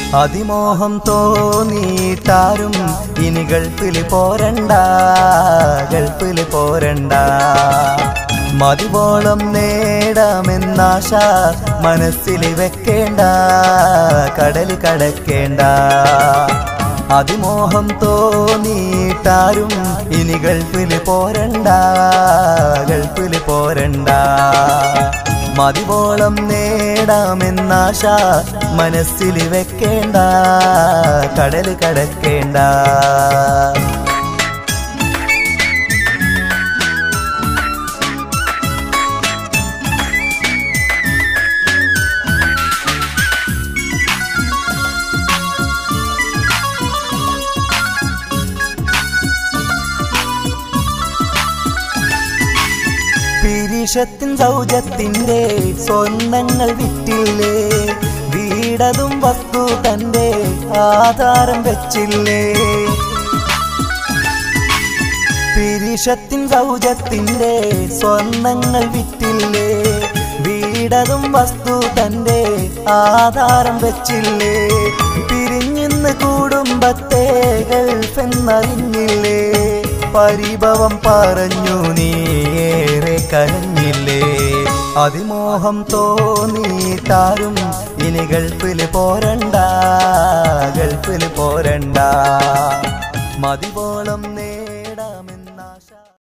അതിമോഹം തോന്നിയിട്ടാരും ഇനി ഗൾഫിൽ പോരണ്ട ഗൾഫിൽ പോരണ്ട മതിവോളം നേടാമെന്നാശ മനസ്സിൽ വെക്കേണ്ട കടൽ കടക്കേണ്ട അതിമോഹം തോന്നിയിട്ടാരും ഇനി ഗൾഫിൽ പോരണ്ട ഗൾഫിൽ പോരണ്ട മതിവോളം നേടാമെന്നാശ മനസ്സിൽ വെക്കേണ്ട കടൽ കടക്കേണ്ട പിരിഷത്തിൻ സൗജത്തിന്റെ സ്വർണ്ണങ്ങൾ വിറ്റില്ലേ വീടതും വസ്തു തന്റെ ആധാരം വെച്ചില്ലേ പിരിഷത്തിൻ സൗജത്തിന്റെ സ്വർണ്ണങ്ങൾ വിറ്റില്ലേ വീടതും വസ്തു തന്റെ ആധാരം വെച്ചില്ലേ പിരിഞ്ഞിന്ന് കുടുംബത്തെ ഗൾഫെന്നറിഞ്ഞില്ലേ പരിഭവം പറഞ്ഞു നീ ഏറെ കരഞ്ഞില്ലേ അതിമോഹം തോന്നിയിട്ടാരും ഇനി ഗൾഫിൽ പോരണ്ട ഗൾഫിൽ പോരണ്ട മതിപോളം